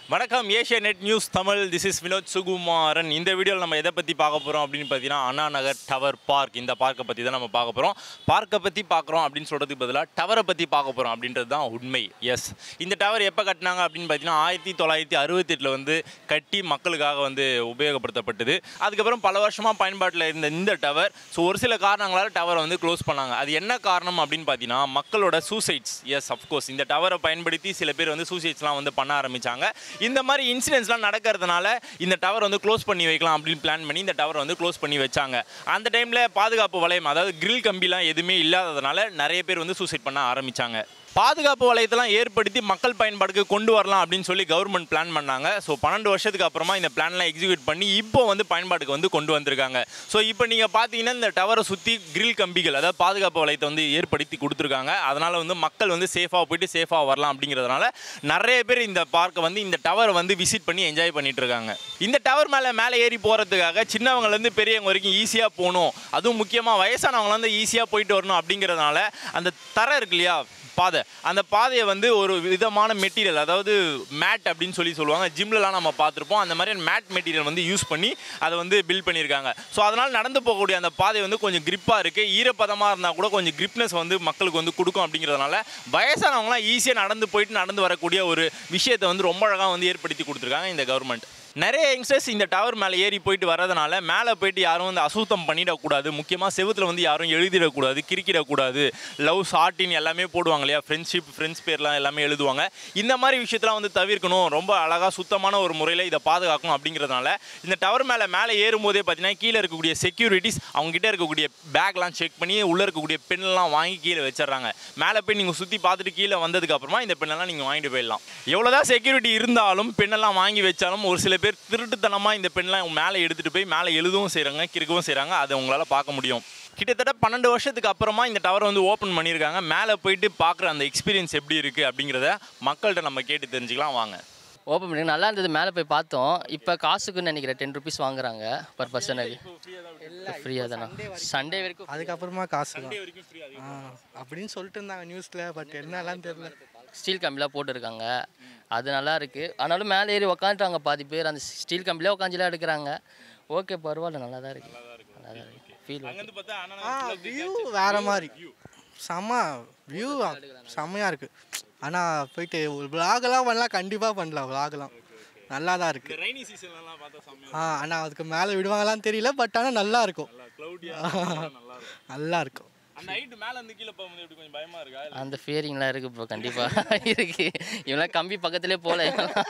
வணக்கம் Asianet news Tamil this is Vinod Sukumaran இந்த வீடியோவில் நம்ம எதை பற்றி பார்க்க போகிறோம் அப்படின்னு பார்த்தீங்கன்னா அண்ணா நகர் டவர் பார்க் இந்த பார்க்கை பற்றி தான் நம்ம பார்க்க போகிறோம் பார்க்கை பற்றி பார்க்குறோம் அப்படின்னு சொல்கிறதுக்கு பதிலாக டவரை பற்றி பார்க்க போகிறோம் அப்படின்றது தான் உண்மை எஸ் இந்த டவர் எப்போ கட்டினாங்க அப்படின்னு பார்த்தீங்கன்னா ஆயிரத்தி தொள்ளாயிரத்தி அறுபத்தெட்டில் வந்து கட்டி மக்களுக்காக வந்து உபயோகப்படுத்தப்பட்டது அதுக்கப்புறம் பல வருஷமாக பயன்பாட்டில் இருந்த இந்த டவர் ஸோ ஒரு சில காரணங்களால் டவரை வந்து க்ளோஸ் பண்ணாங்க அது என்ன காரணம் அப்படின்னு பார்த்தீங்கன்னா மக்களோட சூசைட்ஸ் எஸ் அஃப்கோர்ஸ் இந்த டவரை பயன்படுத்தி சில பேர் வந்து சூசைட்ஸ்லாம் வந்து பண்ண ஆரம்பிச்சாங்க இந்த மாதிரி இன்சிடென்ட்ஸ்லாம் நடக்கிறதுனால இந்த டவர் வந்து க்ளோஸ் பண்ணி வைக்கலாம் அப்படின்னு பிளான் பண்ணி இந்த டவர் வந்து க்ளோஸ் பண்ணி வச்சாங்க அந்த டைமில் பாதுகாப்பு வளையம் அதாவது கிரில் கம்பிலாம் எதுவுமே இல்லாததுனால நிறைய பேர் வந்து சூசைட் பண்ண ஆரம்பிச்சாங்க பாதுகாப்பு வளையத்தெல்லாம் ஏற்படுத்தி மக்கள் பயன்பாட்டுக்கு கொண்டு வரலாம் அப்படின்னு சொல்லி கவர்மெண்ட் பிளான் பண்ணாங்க ஸோ பன்னெண்டு வருஷத்துக்கு அப்புறமா இந்த பிளான்லாம் எக்ஸிக்யூட் பண்ணி இப்போ வந்து பயன்பாட்டுக்கு வந்து கொண்டு வந்திருக்காங்க ஸோ இப்போ நீங்கள் பார்த்தீங்கன்னா இந்த டவரை சுற்றி கிரில் கம்பிகள் அதாவது பாதுகாப்பு வளையத்தை வந்து ஏற்படுத்தி கொடுத்துருக்காங்க அதனால் வந்து மக்கள் வந்து சேஃபாக போயிட்டு சேஃபாக வரலாம் அப்படிங்கிறதுனால நிறைய பேர் இந்த பார்க்கை வந்து இந்த டவரை வந்து விசிட் பண்ணி என்ஜாய் பண்ணிட்டு இருக்காங்க இந்த டவர் மேலே மேலே ஏறி போகிறதுக்காக சின்னவங்கலேருந்து பெரியவங்க வரைக்கும் ஈஸியாக போகணும் அதுவும் முக்கியமாக வயசானவங்க வந்து ஈஸியாக போயிட்டு வரணும் அப்படிங்கிறதுனால அந்த தரை இருக்கு இல்லையா பாதை அந்த பாதையை வந்து ஒரு விதமான மெட்டீரியல் அதாவது மேட் அப்படின்னு சொல்லி சொல்லுவாங்க ஜிம்லலாம் நம்ம பார்த்துருப்போம் அந்த மாதிரி மேட் மெட்டீரியல் வந்து யூஸ் பண்ணி அதை வந்து பில்ட் பண்ணியிருக்காங்க ஸோ அதனால் நடந்து போகக்கூடிய அந்த பாதை வந்து கொஞ்சம் கிரிப்பாக இருக்குது ஈரப்பதமாக இருந்தால் கூட கொஞ்சம் கிரிப்னஸ் வந்து மக்களுக்கு வந்து கொடுக்கும் அப்படிங்கிறதுனால வயசானவங்களாம் ஈஸியாக நடந்து போயிட்டு நடந்து வரக்கூடிய ஒரு விஷயத்தை வந்து ரொம்ப அழகாக வந்து ஏற்படுத்தி கொடுத்துருக்காங்க இந்த கவர்மெண்ட் நிறைய யங்ஸ்டர்ஸ் இந்த டவர் மேலே ஏறி போயிட்டு வரதுனால மேலே போயிட்டு யாரும் வந்து அசுத்தம் பண்ணிடக்கூடாது முக்கியமாக செவுத்தில் வந்து யாரும் எழுதிடக்கூடாது கிறுக்கிடக்கூடாது லவ் ஷார்ட்டின் எல்லாமே போடுவாங்க இல்லையா ஃப்ரெண்ட்ஷிப் ஃப்ரெண்ட்ஸ் பேர்லாம் எல்லாமே எழுதுவாங்க இந்த மாதிரி விஷயத்தெல்லாம் வந்து தவிர்க்கணும் ரொம்ப அழகாக சுத்தமான ஒரு முறையில் இதை பாதுகாக்கணும் அப்படிங்கிறதுனால இந்த டவர் மேலே மேலே ஏறும்போதே பார்த்தீங்கன்னா கீழே இருக்கக்கூடிய செக்யூரிட்டிஸ் அவங்க கிட்ட இருக்கக்கூடிய பேக்லாம் செக் பண்ணி உள்ளே இருக்கக்கூடிய பெண்ணெல்லாம் வாங்கி கீழே வச்சிடுறாங்க மேலே போய் நீங்கள் சுற்றி பார்த்துட்டு கீழே வந்ததுக்கு அப்புறமா இந்த பெண்ணெல்லாம் நீங்கள் வாங்கிட்டு போயிடலாம் எவ்வளோதான் செக்யூரிட்டி இருந்தாலும் பெண்ணெல்லாம் வாங்கி வச்சாலும் ஒரு சில பேர் திருட்டுத்தனமாக இந்த பெண்ணெலாம் மேலே எடுத்துகிட்டு போய் மேலே எழுதவும் செய்கிறாங்க கிறுக்கவும் செய்கிறாங்க அதை உங்களால் பார்க்க முடியும் கிட்டத்தட்ட பன்னெண்டு வருஷத்துக்கு அப்புறமா இந்த டவரை வந்து ஓப்பன் பண்ணியிருக்காங்க மேலே போயிட்டு பார்க்குற அந்த எக்ஸ்பீரியன்ஸ் எப்படி இருக்குது அப்படிங்கிறத மக்கள்கிட்ட நம்ம கேட்டு தெரிஞ்சுக்கலாம் வாங்க ஓப்பன் பண்ணி நல்லா இருந்தது மேலே போய் பார்த்தோம் இப்போ காசுக்குன்னு நினைக்கிறேன் டென் ருபீஸ் வாங்குறாங்க பர் பர்சனுக்கு ஃப்ரீயாக தானே சண்டே வரைக்கும் அதுக்கப்புறமா காசு தான் ஆ, அப்படின்னு சொல்லிட்டு இருந்தாங்க நியூஸில் பட் என்னலாம் தெரியல ஸ்டீல் கம்பிலாம் போட்டிருக்காங்க அது நல்லா இருக்குது ஆனாலும் மேலே ஏறி உக்காந்துட்டாங்க பாதி பேர் அந்த ஸ்டீல் கம்பிலே உட்காந்துலாம் எடுக்கிறாங்க ஓகே பரவாயில்ல நல்லா தான் இருக்குது நல்லா தான் இருக்குது ஃபீல் அங்கேருந்து பார்த்தா அண்ணா ஆ வியூ வேற மாதிரி செம்ம வியூ செம்மையாக இருக்குது ஆனால் போயிட்டு ஒரு விலாகெல்லாம் பண்ணலாம் கண்டிப்பாக பண்ணலாம் விலாகெல்லாம் நல்லா தான் இருக்குது ரைனி சீசன்லாம் பார்த்தா செம்மையா ஆ ஆனால் அதுக்கு மேலே விடுவாங்களான்னு தெரியல பட் ஆனால் நல்லா இருக்கும் க்ளவுடியாக நல்லா இருக்கும் நல்லா இருக்கும் அந்த நைட்டு மேலே இருந்து கீழே போகும்போது எப்படி கொஞ்சம் பயமாக இருக்கா அந்த ஃபியரிங்லாம் இருக்குது ப்ரோ கண்டிப்பாக இருக்குது இவெல்லாம் கம்பி பக்கத்துலேயே போகல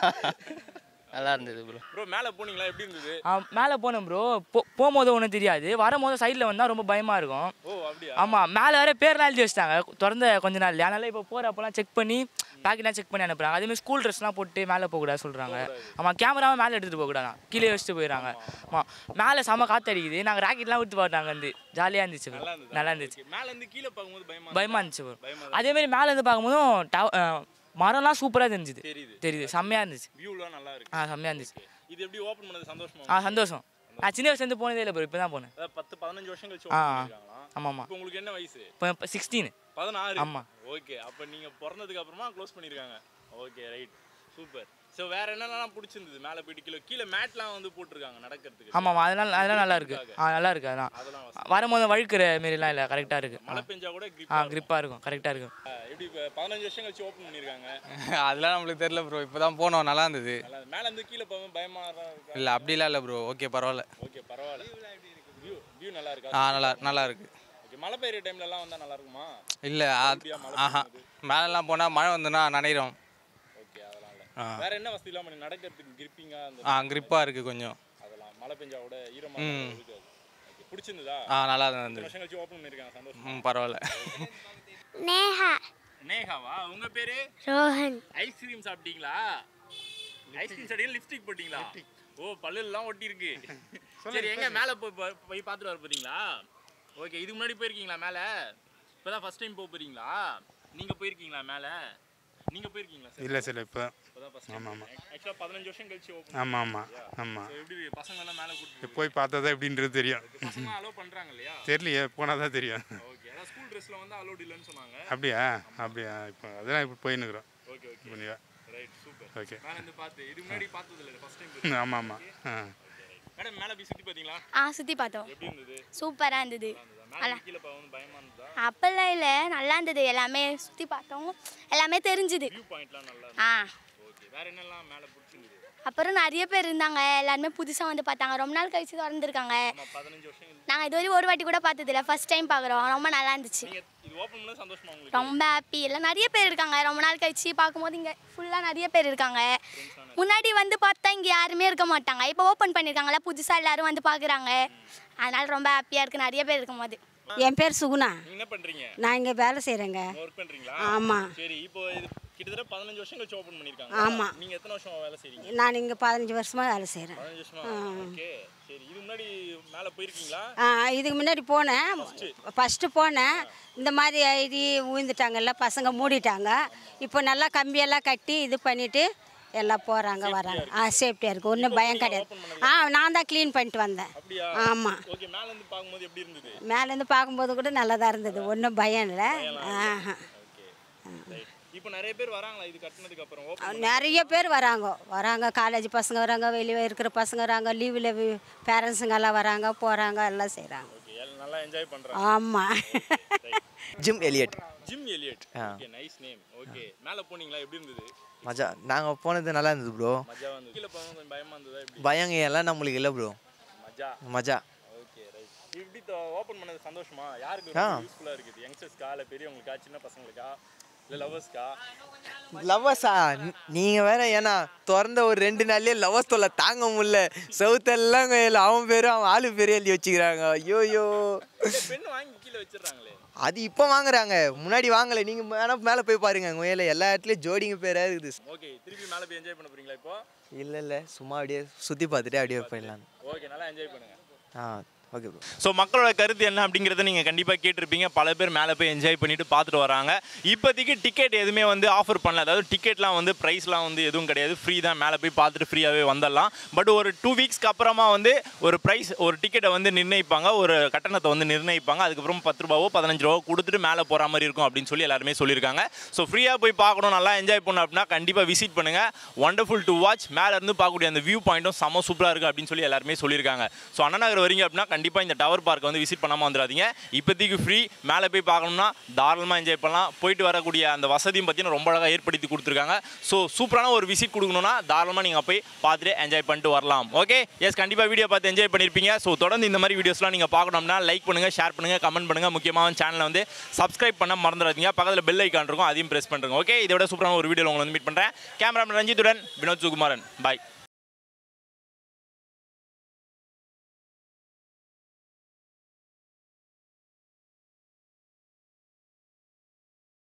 நல்லா இருந்தது ப்ரோ ப்ரோ மேலே போனீங்களா எப்படி இருந்தது மேலே போனோம் ப்ரோ போ போகும்போது ஒன்றும் தெரியாது வரும்போது சைடில் வந்தால் ரொம்ப பயமாக இருக்கும் ஓ அப்படியா ஆமாம் மேலே வேற பேர்லாம் எழுதி வச்சிட்டாங்க திறந்த கொஞ்ச நாள் அதனால இப்போ போகிறப்பெல்லாம் செக் பண்ணி பேக்கெட்லாம் செக் பண்ணி அனுப்புறாங்க அதேமாதிரி ஸ்கூல் ட்ரெஸ்லாம் போட்டு மேலே போகக்கூடாது சொல்கிறாங்க ஆமாம் கேமராவை மேலே எடுத்துகிட்டு போகக்கூடாது கீழே வச்சுட்டு போயிடறாங்க ஆமாம் மேலே செம காற்று அடிக்குது நாங்கள் ராக்கெட்லாம் விட்டு போட்டாங்க வந்து ஜாலியாக இருந்துச்சு bro. நல்லா இருந்துச்சு மேலே இருந்து கீழே பார்க்கும்போது பயமா பயமாக இருந்துச்சு ப்ரோ அதேமாரி மேலே இருந்து பார்க்கும்போதும் டவ அஹ் மரம்லாம் சூப்பராக தெரிஞ்சுது தெரியுது தெரியுது செம்மையாக இருந்துச்சு வியூலாம் நல்லா இருக்கு ஆ செம்மையாக இருந்துச்சு இது எப்படி ஓப்பன் பண்ணது சந்தோஷமா ஆ சந்தோஷம் நான் சின்ன வயசுலேருந்து போனதே இல்லை ப்ரோ இப்போ தான் போனேன் அதாவது பத்து பதினஞ்சு வருஷம் கழிச்சு ஆ open பண்ணிருக்காங்களாம் ஆமாம் ஆமாம் இப்போ உங்களுக்கு என்ன வயசு இப்போ இப்போ சிக்ஸ்டீன் பதினாறு ஆமா. ஓகே அப்போ நீங்க பிறந்ததுக்கு அப்புறமா க்ளோஸ் பண்ணிருக்காங்க ஓகே ரைட் சூப்பர் ஸோ வேற என்னென்னலாம் பிடிச்சிருந்தது மேலே போயிட்டு கீழே கீழே மேட்லாம் வந்து போட்டிருக்காங்க நடக்கிறதுக்கு ஆமாம் ஆமாம் அதெல்லாம் அதெல்லாம் நல்லா இருக்கு ஆ நல்லா இருக்கு அதெல்லாம் அதெல்லாம் வரும்போது வழுக்கிற மாரிலாம் இல்லை கரெக்டாக இருக்கு மழை பெஞ்சா கூட grip ஆ கிரிப்பாக இருக்கும் கரெக்டாக இருக்கும் எப்படி இப்போ பதினஞ்சு வருஷம் கழிச்சு ஓப்பன் பண்ணிருக்காங்க அதெல்லாம் நம்மளுக்கு தெரியல ப்ரோ இப்போ தான் போனோம் நல்லா இருந்தது நல்லா மேலே இருந்து கீழே போகும்போது பயமா இருக்கா இல்லை அப்படிலாம் இல்லை ப்ரோ ஓகே பரவாயில்ல ஓகே பரவாயில்ல வியூ வியூ நல்லா இருக்கா ஆ நல்லா நல்லா இருக்கு ஓகே மழை பெய்யுற டைம்ல எல்லாம் வந்தா நல்லா இருக்குமா இல்லை ஆஹா மேலெல்லாம் போனால் மழை வந்துன்னா நனைகிறோம் ஓகே அதெல்லாம் இல்ல ஆ. வேற என்ன வசதிலாம் பண்ணி நடக்கிறதுக்கு கிரிப்பிங்கா அந்த ஆ கிரிப்பாக இருக்குது கொஞ்சம் அதெல்லாம் மழை பெஞ்சா கூட ஈரமா ம். இருக்காது ஓகே பிடிச்சிருந்ததா ஆ நல்லா இத்தனை இருந்தது வருஷம் கழிச்சு ஓப்பன் பண்ணிருக்காங்க சந்தோஷம் ம் பரவாயில்ல நேஹா நேகாவா உங்க பேரு ரோஹன் ஐஸ்கிரீம் சாப்பிட்டீங்களா ஐஸ்கிரீம் சாப்பிட்டீங்க லிப்ஸ்டிக் போட்டீங்களா ஓ பல்லு எல்லாம் ஒட்டி இருக்கு சரி எங்க மேல போய் பா- போய் பார்த்துட்டு வர போறீங்களா ஓகே இதுக்கு முன்னாடி போயிருக்கீங்களா மேல இப்பதான் ஃபர்ஸ்ட் டைம் போக போறீங்களா நீங்க போயிருக்கீங்களா மேல நீங்க போயிருக்கீங்களா சார் இல்லை சார் இப்போ இப்பதான் ஃபர்ஸ்ட் ஆமா, டைம் ஆமா. ஆக்சுவலா 15 வருஷம் கழிச்சு ஓப்பன் ஆமாம் ஆமாம் ஆமாம் எப்படி பசங்க எல்லாம் மேல கூட்டிட்டு போய் பார்த்தா தான் எப்படின்றது தெரியும் பசங்க அலோ பண்றாங்க இல்லையா தெரியலையே போனால் தான் தெரியும் ஓகே அதான் ஸ்கூல் ட்ரெஸ்ல வந்து அலோட் இல்லைன்னு சொன்னாங்க அப்படியா அப்படியா இப்போ அதெல்லாம் இப்போ போயின்னுக்குறோம் ஓகே ஓகே பண்ணியா ஓகே மேல இருந்து பார்த்து இது முன்னாடி பார்த்தது இல்லை ஃபர்ஸ்ட் டைம் ஆமாம் ஆமாம் ஆ மேடம் மேல போய் சுத்தி பாத்தீங்களா ஆ சுற்றி பார்த்தோம் எப்படி இருந்தது சூப்பராக இருந்தது மேல கீழே வந்து பயமா இருந்ததா அப்போல்லாம் இல்லை நல்லா இருந்தது எல்லாமே சுற்றி பார்த்தோம் எல்லாமே தெரிஞ்சுது வியூ பாயிண்ட்லாம் நல்லா ஆ ஓகே வேற என்னெல்லாம் மேல பிடிச்சிருந்தது அப்புறம் நிறைய பேர் இருந்தாங்க எல்லாருமே புதுசாக வந்து பார்த்தாங்க ரொம்ப நாள் கழிச்சு திறந்துருக்காங்க ஆமா பதினஞ்சு வருஷம் நாங்கள் இதுவரை ஒரு வாட்டி கூட பார்த்ததில்ல ஃபர்ஸ்ட் டைம் பார்க்குறோம் ரொம்ப நல்லா இருந்துச்சு நீங்க இது ஓப்பன் பண்ண சந்தோஷமா உங்களுக்கு ரொம்ப ஹாப்பி எல்லாம் நிறைய பேர் இருக்காங்க ரொம்ப நாள் கழிச்சு பார்க்கும்போது இங்கே ஃபுல்லாக நிறைய பேர் இருக்காங்க முன்னாடி வந்து பார்த்தா இங்கே யாருமே இருக்க மாட்டாங்க இப்போ ஓப்பன் பண்ணியிருக்காங்களா புதுசாக எல்லாரும் வந்து பார்க்குறாங்க அதனால ரொம்ப ஹாப்பியாக இருக்குது நிறைய பேர் இருக்கும்போது என் பேர் சுகுணா நீங்க என்ன பண்றீங்க நான் இங்கே வேலை செய்கிறேங்க ஒர்க் பண்றீங்களா ஆமாம் சரி இப்போ இது கிட்டத்தட்ட பதினஞ்சு வருஷம் கழிச்சு ஓப்பன் பண்ணிருக்காங்க ஆமா. நீங்க எத்தனை வருஷம் வேலை செய்றீங்க நான் இங்கே பதினஞ்சு வருஷமாக வேலை செய்கிறேன் பதினஞ்சு வருஷமா ஓகே சரி இது முன்னாடி மேல போயிருக்கீங்களா இதுக்கு முன்னாடி போனேன் ஃபஸ்ட்டு போனேன் இந்த மாதிரி ஐடி ஊழ்ந்துட்டாங்கல்ல பசங்க மூடிட்டாங்க இப்போ நல்லா கம்பியெல்லாம் கட்டி இது பண்ணிவிட்டு எல்லாம் போகிறாங்க வராங்க ஆ சேஃப்டியாக இருக்குது ஒன்றும் பயம் கிடையாது ஆ நான் தான் க்ளீன் பண்ணிட்டு வந்தேன் அப்படியா ஆமாம் ஓகே மேல இருந்து பாக்கும்போது எப்படி இருந்தது மேலேருந்து பார்க்கும்போது கூட நல்லா தான் இருந்தது ஒன்றும் பயம் இல்லை ஆஹா ரைட் இப்போ நிறைய பேர் வராங்களா இது கட்டினதுக்கு அப்புறம் ஓப்பன் நிறைய பேர் வராங்க வராங்க காலேஜ் பசங்க வராங்க வெளியே இருக்கிற பசங்க வராங்க லீவில் பேரண்ட்ஸுங்கெல்லாம் வராங்க போகிறாங்க எல்லாம் செய்கிறாங்க ஓகே நல்லா என்ஜாய் பண்றாங்க ஆமாம் Jim Elliot Jim Elliot okay nice name okay மேல போனீங்களா எப்படி இருந்தது மஜா நாங்கள் போனது நல்லா இருந்தது ப்ரோ மஜா வந்து கீழே போகும்போது கொஞ்சம் பயமா இருந்ததா எப்படி பயங்க எல்லாம் நம்மளுக்கு இல்லை ப்ரோ மஜா மஜா ஓகே ரைட் இப்படி ஓப்பன் பண்ணது சந்தோஷமா யாருக்கு ஆ. ரொம்ப யூஸ்ஃபுல்லா இருக்குது யங்ஸ்டர்ஸ்க்கா இல்ல பெரியவங்களுக்கா சின்ன பசங்களுக்கா இல்ல லவர்ஸ்க்கா லவ்வர்ஸா நீங்கள் வேற ஏன்னா திறந்த ஒரு ரெண்டு நாள்லயே லவ்வர்ஸ் தொல்லை தாங்க முடியல சவுத்தெல்லாம் அவன் பேரும் அவன் ஆளு பேரும் எழுதி வச்சுக்கிறாங்க ஐயோயோ பெண் வாங்கி கீழே வச்சிடுறாங்களே அது இப்போ வாங்குறாங்க முன்னாடி வாங்கலை நீங்கள் வேணா மேலே போய் பாருங்க உங்கள் எல்லா இடத்துலையும் ஜோடிங்க பேராக இருக்குது ஓகே திருப்பி மேல போய் என்ஜாய் பண்ண போறீங்களா இப்போ இல்லை இல்லை சும்மா அப்படியே சுற்றி பார்த்துட்டு அப்படியே போயிடலாம் ஓகே நல்லா என்ஜாய் பண்ணுங்க ஆ ஓகே ப்ரோ ஸோ மக்களோட கருத்து என்ன அப்படிங்கிறத நீங்கள் கண்டிப்பாக கேட்டிருப்பீங்க பல பேர் மேலே போய் என்ஜாய் பண்ணிட்டு பார்த்துட்டு வராங்க இப்போதைக்கு டிக்கெட் எதுவுமே வந்து ஆஃபர் பண்ணல அதாவது டிக்கெட்லாம் வந்து ப்ரைஸ்லாம் வந்து எதுவும் கிடையாது ஃப்ரீ தான் மேலே போய் பார்த்துட்டு ஃப்ரீயாகவே வந்துடலாம் பட் ஒரு டூ வீக்ஸ்க்கு அப்புறமா வந்து ஒரு ப்ரைஸ் ஒரு டிக்கெட்டை வந்து நிர்ணயிப்பாங்க ஒரு கட்டணத்தை வந்து நிர்ணயிப்பாங்க அதுக்கப்புறம் பத்து ரூபாவோ பதினஞ்சு ரூபாவோ கொடுத்துட்டு மேலே போகிற மாதிரி இருக்கும் அப்படின்னு சொல்லி எல்லாருமே சொல்லியிருக்காங்க ஸோ ஃப்ரீயாக போய் பார்க்கணும் நல்லா என்ஜாய் பண்ணணும் அப்படின்னா கண்டிப்பாக விசிட் பண்ணுங்கள் ஒண்டர்ஃபுல் டு வாட்ச் மேலே இருந்து பார்க்கக்கூடிய அந்த வியூ பாயிண்ட்டும் செம சூப்பராக இருக்குது அப்படின்னு சொல்லி எல்லாருமே சொல்லியிருக்காங்க ஸோ அண்ணா நகர் வரீங்க அப்படின்னா கண்டிப்பாக இந்த டவர் பார்க்கை வந்து விசிட் பண்ணாமல் வந்துடாதீங்க இப்போதைக்கு ஃப்ரீ மேலே போய் பார்க்கணும்னா தாராளமாக என்ஜாய் பண்ணலாம் போயிட்டு வரக்கூடிய அந்த வசதியும் பார்த்தீங்கன்னா ரொம்ப அழகாக ஏற்படுத்தி கொடுத்துருக்காங்க ஸோ சூப்பரான ஒரு விசிட் கொடுக்கணும்னா தாராளமாக நீங்கள் போய் பார்த்துட்டு என்ஜாய் பண்ணிட்டு வரலாம் ஓகே எஸ் கண்டிப்பாக வீடியோ பார்த்து என்ஜாய் பண்ணியிருப்பீங்க ஸோ தொடர்ந்து இந்த மாதிரி வீடியோஸ்லாம் நீங்கள் பார்க்கணும்னா லைக் பண்ணுங்கள் ஷேர் பண்ணுங்கள் கமெண்ட் பண்ணுங்கள் முக்கியமாக சேனலை வந்து சப்ஸ்கிரைப் பண்ண மறந்துடாதீங்க பக்கத்தில் பெல் ஐக்கான் இருக்கும் அதையும் ப்ரெஸ் பண்ணுறோம் ஓகே இதோட சூப்பரான ஒரு வீடியோ உங்களை வந்து மீட் பண்ணுறேன் கேமராமேன் ரஞ்சித்துடன் வினோத் சுகுமாரன் பாய்